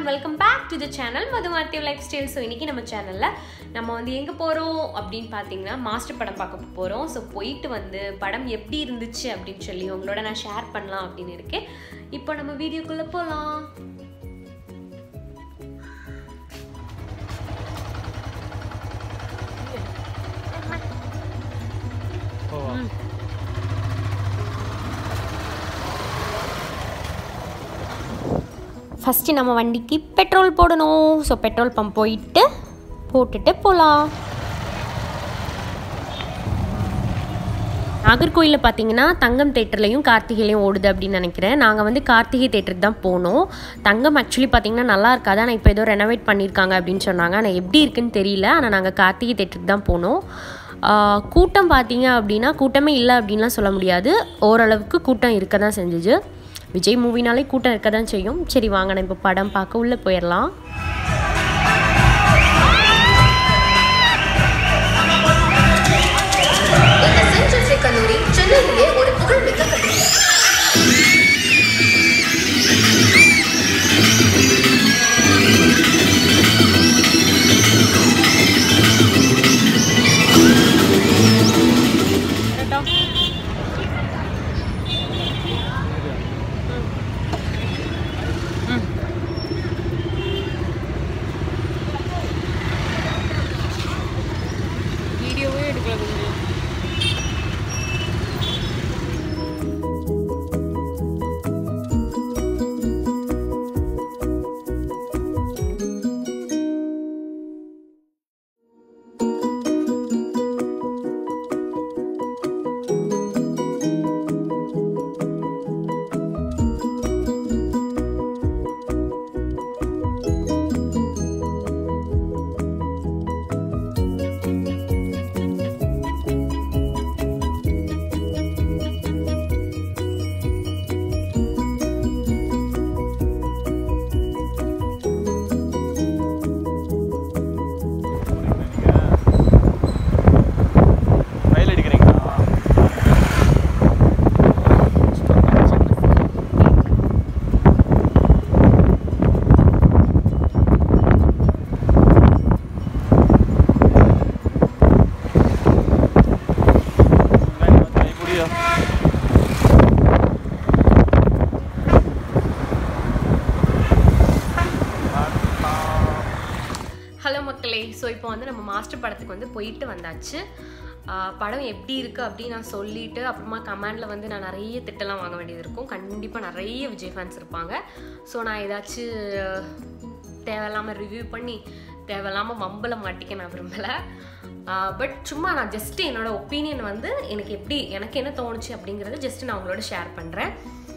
and welcome back to the channel மதுமாத்திய lifestyle so இன்றைக்கி நம்ம சேனலில் நம்ம வந்து எங்கே போகிறோம் அப்படின்னு பார்த்தீங்கன்னா மாஸ்டர் படம் பார்க்க போகிறோம் ஸோ போயிட்டு வந்து படம் எப்படி இருந்துச்சு அப்படின்னு சொல்லி உங்களோட நான் ஷேர் பண்ணலாம் அப்படின்னு இருக்கேன் இப்போ நம்ம வீடியோக்குள்ளே போகலாம் ஃபஸ்ட்டு நம்ம வண்டிக்கு பெட்ரோல் போடணும் ஸோ பெட்ரோல் பம்ப் போயிட்டு போட்டுட்டு போகலாம் நாகர்கோயிலில் பார்த்தீங்கன்னா தங்கம் தேட்டர்லையும் கார்த்திகைலையும் ஓடுது அப்படின்னு நினைக்கிறேன் நாங்கள் வந்து கார்த்திகை தேட்டருக்கு தான் போனோம் தங்கம் ஆக்சுவலி பார்த்தீங்கன்னா நல்லா இருக்காது ஆனால் இப்போ ஏதோ ரெனோவேட் பண்ணியிருக்காங்க அப்படின்னு சொன்னாங்க ஆனால் எப்படி இருக்குன்னு தெரியல ஆனால் நாங்கள் கார்த்திகை தேட்டருக்கு தான் போனோம் ஆஹ் கூட்டம் பார்த்தீங்க அப்படின்னா கூட்டமே இல்லை அப்படின்லாம் சொல்ல முடியாது ஓரளவுக்கு கூட்டம் இருக்க தான் செஞ்சுச்சு விஜய் மூவினாலே கூட்டம் இருக்க தான் செய்யும் சரி வாங்க நம்ம இப்போ படம் பார்க்க உள்ளே போயிடலாம் இந்த சென்ட் ஜோசப் கல்லூரி சென்னையிலேயே ஒரு புகழ்மிக்க கல்லூரி வீடியோவே எடுக்கல கொஞ்சம் ஃபைல் அடிக்கிறீங்களா முடியும் ஹலோ மக்களே ஸோ இப்போ வந்து நம்ம மாஸ்டர் படத்துக்கு வந்து போயிட்டு வந்தாச்சு ஆஹ் படம் எப்படி இருக்குது அப்படின்னு நான் சொல்லிட்டு அப்புறமா கமெண்டில் வந்து நான் நிறைய திட்டெல்லாம் வாங்க வேண்டியது இருக்கும் கண்டிப்பாக நிறைய விஜய் ஃபேன்ஸ் இருப்பாங்க ஸோ நான் ஏதாச்சும் தேவையில்லாமல் ரிவ்யூ பண்ணி தேவையில்லாமல் வம்பல மாட்டிக்க நான் விரும்பலை பட் சும்மா நான் ஜஸ்ட்டு என்னோட ஒப்பீனியன் வந்து எனக்கு எப்படி எனக்கு என்ன தோணுச்சு அப்படிங்கிறத ஜஸ்ட்டு நான் உங்களோட ஷேர் பண்ணுறேன்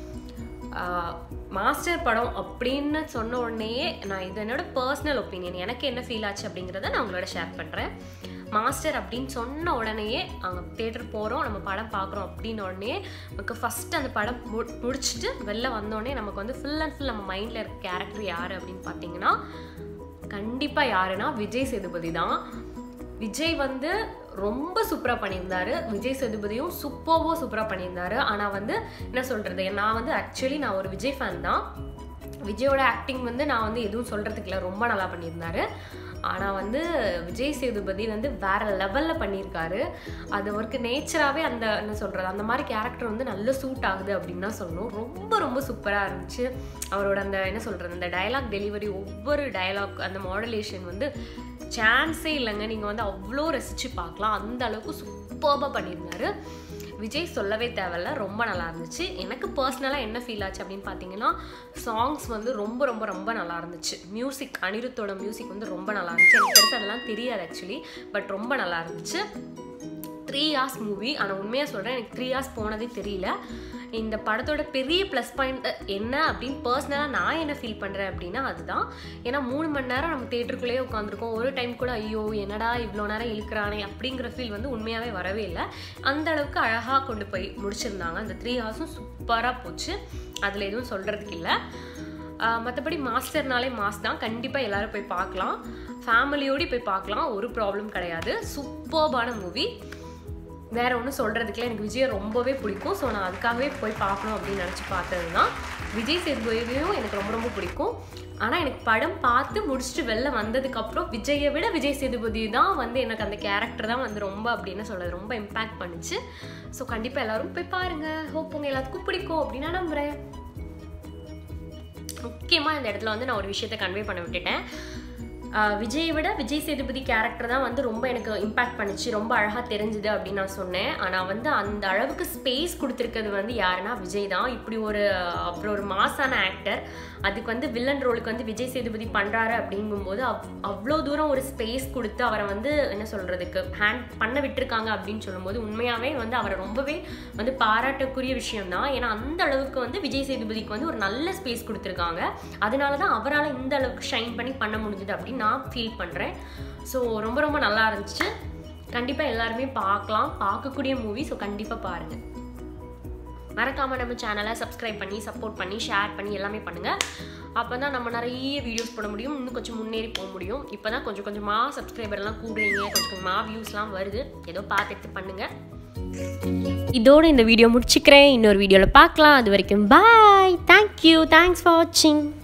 மாஸ்டர் படம் அப்படின்னு சொன்ன உடனேயே நான் இது என்னோட பர்சனல் ஒப்பீனியன் எனக்கு என்ன ஃபீல் ஆச்சு அப்படிங்கிறத நான் உங்களோட ஷேர் பண்ணுறேன் மாஸ்டர் அப்படின்னு சொன்ன உடனேயே அங்கே தேட்டர் போகிறோம் நம்ம படம் பார்க்குறோம் அப்படின்னு உடனே நமக்கு ஃபஸ்ட்டு அந்த படம் மு முடிச்சுட்டு வெளில வந்தோடனே நமக்கு வந்து ஃபுல் அண்ட் ஃபுல் நம்ம மைண்டில் இருக்க கேரக்டர் யார் அப்படின்னு பார்த்தீங்கன்னா கண்டிப்பாக யாருன்னா விஜய் சேதுபதி தான் விஜய் வந்து ரொம்ப சூப்பராக பண்ணியிருந்தாரு விஜய் சேதுபதியும் சூப்பர்வோ சூப்பராக பண்ணியிருந்தாரு ஆனால் வந்து என்ன சொல்கிறது நான் வந்து ஆக்சுவலி நான் ஒரு விஜய் ஃபேன் தான் விஜயோட ஆக்டிங் வந்து நான் வந்து எதுவும் சொல்கிறதுக்கு இல்லை ரொம்ப நல்லா பண்ணியிருந்தாரு ஆனால் வந்து விஜய் சேதுபதி வந்து வேற லெவலில் பண்ணியிருக்காரு அது அவருக்கு நேச்சராகவே அந்த என்ன சொல்கிறது அந்த மாதிரி கேரக்டர் வந்து நல்ல சூட் ஆகுது அப்படின்னு தான் சொல்லணும் ரொம்ப ரொம்ப சூப்பராக இருந்துச்சு அவரோட அந்த என்ன சொல்கிறது அந்த டயலாக் டெலிவரி ஒவ்வொரு டயலாக் அந்த மாடுலேஷன் வந்து சான்ஸே இல்லைங்க நீங்கள் வந்து அவ்வளோ ரசித்து பார்க்கலாம் அந்த அளவுக்கு சூப்பராக பண்ணியிருந்தாரு விஜய் சொல்லவே தேவையில்ல ரொம்ப நல்லா இருந்துச்சு எனக்கு பர்சனலாக என்ன ஃபீல் ஆச்சு அப்படின்னு பார்த்தீங்கன்னா சாங்ஸ் வந்து ரொம்ப ரொம்ப ரொம்ப நல்லா இருந்துச்சு மியூசிக் அனிருத்தோட மியூசிக் வந்து ரொம்ப நல்லா இருந்துச்சு எனக்கு பெருசாக அதெல்லாம் தெரியாது ஆக்சுவலி பட் ரொம்ப நல்லா இருந்துச்சு த்ரீ ஹார்ஸ் மூவி ஆனால் உண்மையாக சொல்கிறேன் எனக்கு த்ரீ ஹார்ஸ் போனதே தெரியல இந்த படத்தோட பெரிய ப்ளஸ் பாயிண்ட் என்ன அப்படின்னு பர்சனலாக நான் என்ன ஃபீல் பண்ணுறேன் அப்படின்னா அதுதான் ஏன்னா மூணு மணி நேரம் நம்ம தேட்டருக்குள்ளேயே உட்காந்துருக்கோம் ஒரு டைம் கூட ஐயோ என்னடா இவ்வளோ நேரம் இழுக்கிறானே அப்படிங்கிற ஃபீல் வந்து உண்மையாகவே வரவே இல்லை அந்த அளவுக்கு அழகாக கொண்டு போய் முடிச்சிருந்தாங்க அந்த த்ரீ ஹார்ஸும் சூப்பராக போச்சு அதில் எதுவும் சொல்கிறதுக்கு இல்லை மற்றபடி மாஸ்டர்னாலே மாஸ் தான் கண்டிப்பாக எல்லாரும் போய் பார்க்கலாம் ஃபேமிலியோடு போய் பார்க்கலாம் ஒரு ப்ராப்ளம் கிடையாது சூப்பர்பான மூவி வேற ஒன்றும் சொல்கிறதுக்குல எனக்கு விஜயை ரொம்பவே பிடிக்கும் ஸோ நான் அதுக்காகவே போய் பார்க்கணும் அப்படின்னு நினச்சி பார்த்தது தான் விஜய் சேதுபதியும் எனக்கு ரொம்ப ரொம்ப பிடிக்கும் ஆனால் எனக்கு படம் பார்த்து முடிச்சுட்டு வெளில வந்ததுக்கப்புறம் விஜயை விட விஜய் சேதுபதி தான் வந்து எனக்கு அந்த கேரக்டர் தான் வந்து ரொம்ப அப்படின்னு சொல்கிறது ரொம்ப இம்பேக்ட் பண்ணுச்சு ஸோ கண்டிப்பாக எல்லாரும் போய் பாருங்கள் ஹோப் உங்கள் எல்லாத்துக்கும் பிடிக்கும் அப்படின்னு நான் நம்புகிறேன் முக்கியமாக இந்த இடத்துல வந்து நான் ஒரு விஷயத்தை கன்வே பண்ண விட்டுட்டேன் ஆஹ் விஜயை விட விஜய் சேதுபதி கேரக்டர் தான் வந்து ரொம்ப எனக்கு இம்பாக்ட் பண்ணுச்சு ரொம்ப அழகாக தெரிஞ்சுது அப்படின்னு நான் சொன்னேன் ஆனால் வந்து அந்த அளவுக்கு ஸ்பேஸ் கொடுத்துருக்கிறது வந்து யாருன்னா விஜய் தான் இப்படி ஒரு அப்புறம் ஒரு மாசான ஆக்டர் அதுக்கு வந்து வில்லன் ரோலுக்கு வந்து விஜய் சேதுபதி பண்ணுறாரு அப்படிங்கும்போது அவ் அவ்வளோ தூரம் ஒரு ஸ்பேஸ் கொடுத்து அவரை வந்து என்ன சொல்கிறதுக்கு ஹேண்ட் பண்ண விட்டுருக்காங்க அப்படின்னு சொல்லும்போது உண்மையாகவே வந்து அவரை ரொம்பவே வந்து பாராட்டக்குரிய விஷயம் தான் ஏன்னா அந்த அளவுக்கு வந்து விஜய் சேதுபதிக்கு வந்து ஒரு நல்ல ஸ்பேஸ் கொடுத்துருக்காங்க அதனால தான் அவரால் இந்த அளவுக்கு ஷைன் பண்ணி பண்ண முடிஞ்சுது அப்படின்னு நான் ஃபீல் பண்ணுறேன் ஸோ ரொம்ப ரொம்ப நல்லா இருந்துச்சு கண்டிப்பாக எல்லாருமே பார்க்கலாம் பார்க்கக்கூடிய மூவி ஸோ கண்டிப்பாக பாருங்கள் மறக்காமல் நம்ம சேனலை சப்ஸ்கிரைப் பண்ணி சப்போர்ட் பண்ணி ஷேர் பண்ணி எல்லாமே பண்ணுங்கள் அப்போ தான் நம்ம நிறைய வீடியோஸ் போட முடியும் இன்னும் கொஞ்சம் முன்னேறி போக முடியும் இப்போ தான் கொஞ்சம் கொஞ்சமாக சப்ஸ்கிரைபர்லாம் கூடுறீங்க கொஞ்சம் கொஞ்சமாக வியூஸ்லாம் வருது ஏதோ பார்த்துட்டு பண்ணுங்கள் இதோட இந்த வீடியோ முடிச்சுக்கிறேன் இன்னொரு வீடியோவில் பார்க்கலாம் அது வரைக்கும் பாய் தேங்க்யூ தேங்க்ஸ் ஃபார் வாட்சிங்